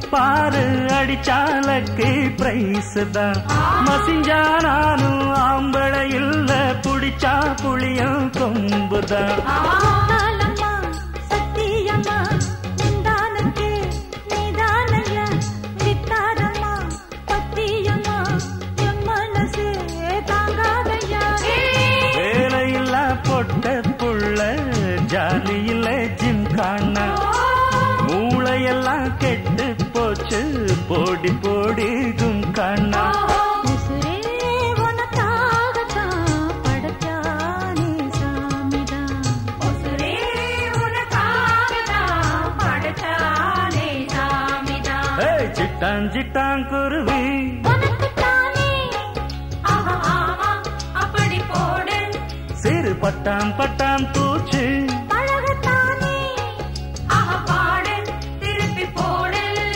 பாரு அடிச்சாலக்கு பிரைஸ் தான் மசிஞ்சா நானும் ஆம்பளை இல்ல புடிச்சா புளியும் கொம்புதான் காலம்மா சத்தியம்மா நின்றானுக்கு நீதானையா வித்தாரம்மா பத்தியம்மா என் மனசு தாங்காதையா வேலையில்லா பொட்ட புள்ள ஜாலியில ஜிம் காண மூளையெல்லாம் கெட்டு போச்சு போடி போடி கும் காணா உசுரே உனக்காகத்தான் படைச்சானே சாமிதான் உசுரே உனக்காகத்தான் படைச்சானே சாமிதான் ஏய், சிட்டான் சிட்டான் குருவி உனக்குத்தானே ஆஹா ஆமா அப்படி போடு சிறு பட்டாம் பட்டாம் பூச்சி பழகத்தானே ஆஹா பாடு திருப்பி போடு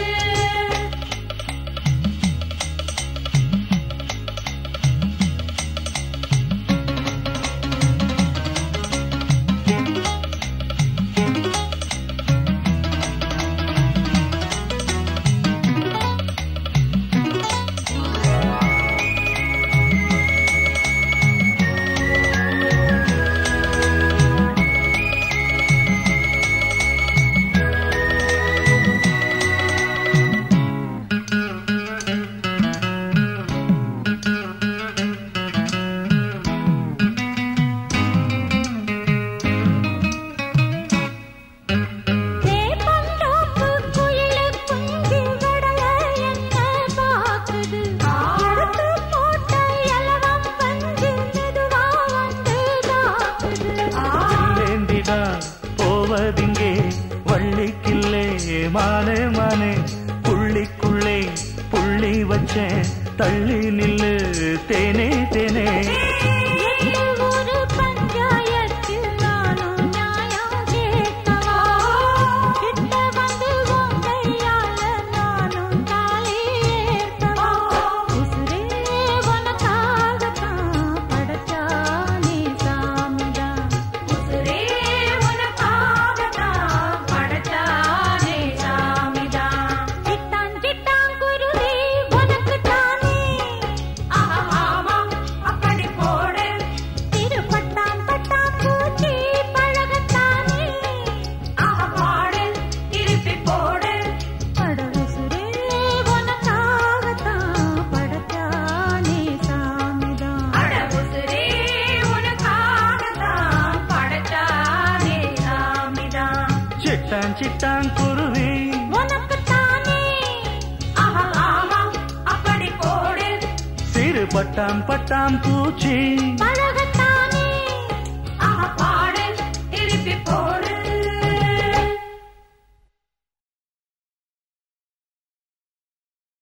தேப்பந்தோப்பு குயிலு குஞ்சு வடல என்ன பாக்குது எடுத்து போட்ட எலவம் பஞ்சு மெதுவா வந்து தாக்குது இல்லேந்திடா போவதிங்கே வள்ளிக்கில்லே மானே மானே புள்ளிக்குள்ளே புள்ளி வச்சேன் தள்ளி நில்லு தேனே தேனே எட்டு ஒரு பஞ்சாயத்து நானும் நியாயம் கேட்கவா கிட்ட வந்து உன் கையால நானும் தாலி ஏற்கவா உசுரே உனக்காகத்தான் படைச்சானே சாமிதான் உசுரே உனக்காகத்தான் படைச்சானே சாமிதான் சிட்டான் சிட்டான் குருவி உனக்குத்தானே ஆஹா ஆமா அப்படி போடு திருப்பட்டாம் பட்டாம் பூச்சி பழகத்தானே ஆஹா பாடு திருப்பி போடு படவுசுரே உனக்காகத்தான் படைச்சானே சாமிதான் அடவுசுரே உனக்காகத்தான் படைச்சானே சாமிதான் சிட்டான் சிட்டான் குருவி உனக்குத்தானே ஆஹா ஆமா அப்படி போடு சிறு பட்டாம் பட்டாம் பூச்சி பழ